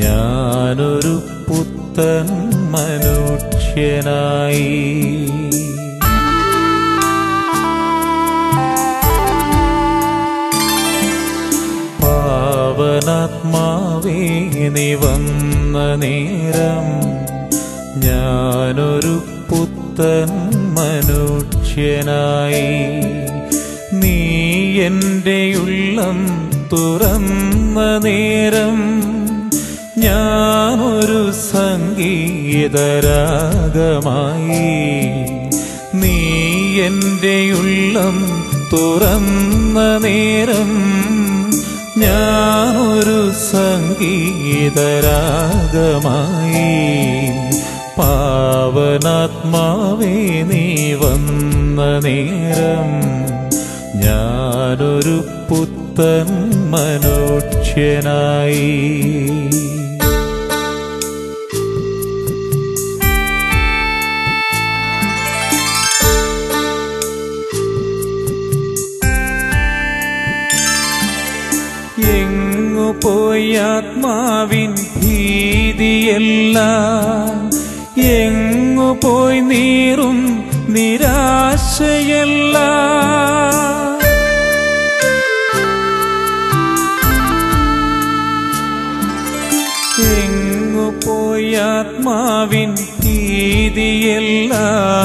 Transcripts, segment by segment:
ഞാനൊരു പുത്തൻ മനുഷ്യനായി പാവനാത്മാവേ നീ വന്ന നേരം ഞാനൊരു പുത്തൻ മനുഷ്യനായി നീ എൻ്റെ ഉള്ളം തുറന്ന നേരം ഞാനൊരു സംഗീതരാഗമായി നീ എൻ്റെ ഉള്ളം തുറന്ന നേരം ഞാനൊരു സംഗീതരാഗമായി പാവനാത്മാവേ നീ വന്ന നേരം ഞാനൊരു പുത്തൻ മനുഷ്യനായി എങ്ങു പോയി ആത്മാവിൻ ഭീതിയല്ല എങ്ങു പോയി നീറും നിരാശയല്ല എങ്ങു പോയി ആത്മാവിൻ ഭീതിയല്ല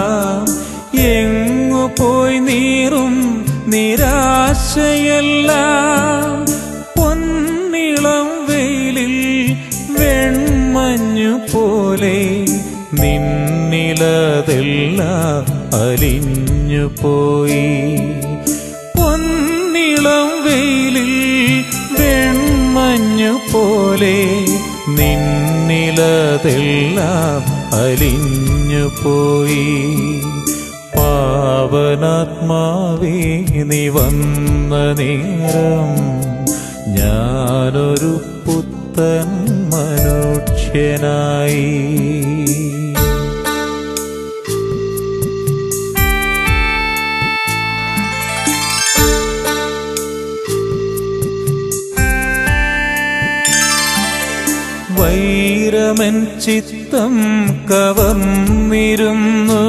എങ്ങു പോയി നീറും നിരാശയല്ല പൊന്നിളം വെയിലിൽ വെൺമഞ്ഞു പോലെ നിന്നിലതെല്ലാം അലിഞ്ഞു പോയി പൊന്നിളം വെയിലിൽ വെൺമഞ്ഞു പോലെ നിന്നിലതെല്ലാം അലിഞ്ഞു പോയി പാവനാത്മാവേ നീ വന്ന നേരം ഞാനൊരു പുത്തൻ മനുഷ്യനായി വൈരമൻ ചിത്തം കവർന്നിരുന്നു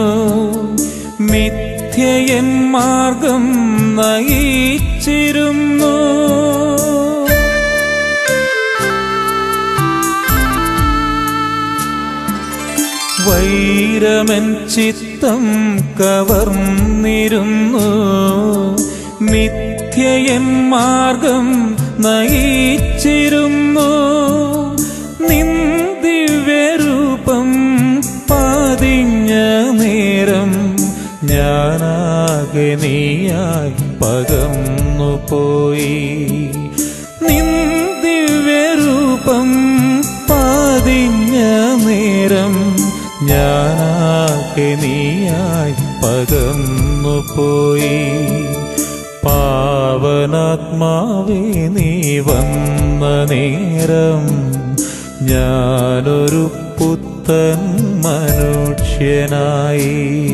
മിഥ്യയൻ മാർഗം നയിച്ചിരുന്നു വൈരമൻ ചിത്തം കവർന്നിരുന്നു മിഥ്യയൻ മാർഗം നയിച്ചിരുന്നു നിന്ദിവ്യരൂപം പതിഞ്ഞ നേരം ഞാനാകെ നീയായി പകർന്നു പോയി നിന്ദിവ്യരൂപം പതിഞ്ഞ നേരം ഞാനാകെ നീയായി പകർന്നു പോയി പാവനാത്മാവേ നീ വന്ന നേരം ഞാനൊരു പുത്തൻ മനുഷ്യനായി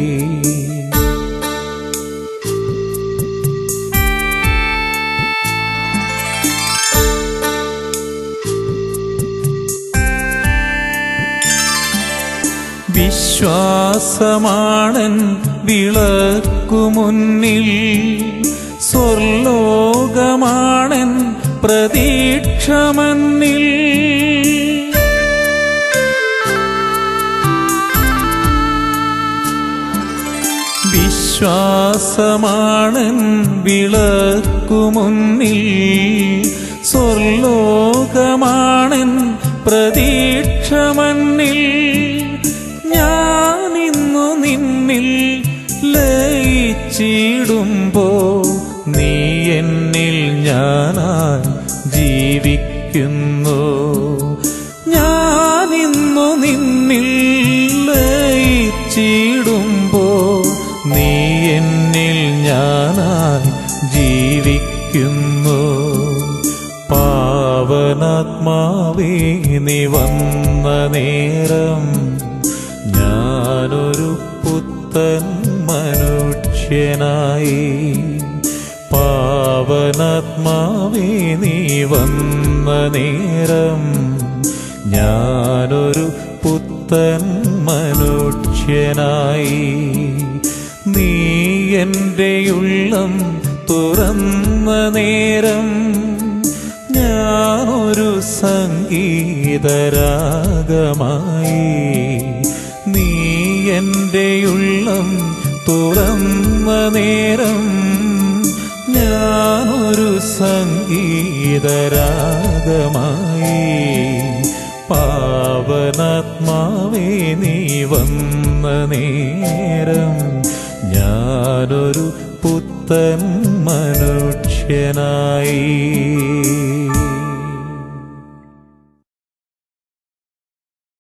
വിശ്വാസമാണൻ വിളക്കുമുന്നിൽ സ്വർലോകമാണൻ പ്രതീക്ഷമന്നിൽ വിശ്വാസമാണൻ വിളക്കുമുന്നിൽ സ്വർലോകമാണൻ പ്രതീക്ഷമന്നിൽ ഞാനിന്നു നിന്നിൽ ലയിച്ചിടുമ്പോ നീ എന്നിൽ ഞാനായി ജീവിക്കുന്നു ഞാനിന്നു നിന്നിൽ ലയിച്ചിടുമ്പോ നീ എന്നിൽ ഞാനായി ജീവിക്കുന്നു പാവനാത്മാവേ നീ വന്ന നേരം ഞാനൊരു പുത്തൻ മനുഷ്യനായി പാവനാത്മാവേ നീ വന്ന നേരം ഞാനൊരു പുത്തൻ മനുഷ്യനായി നീ എൻ്റെ ഉള്ളം തുറന്ന നേരം ഞാനൊരു സംഗീതരാഗമായി നീ എൻ്റെ ഉള്ളം തുറന്ന നേരം ഞാനൊരു സംഗീതരാഗമായി പാവനാത്മാവേ നീ വന്ന നേരം ഞാനൊരു പുത്തൻ മനുഷ്യനായി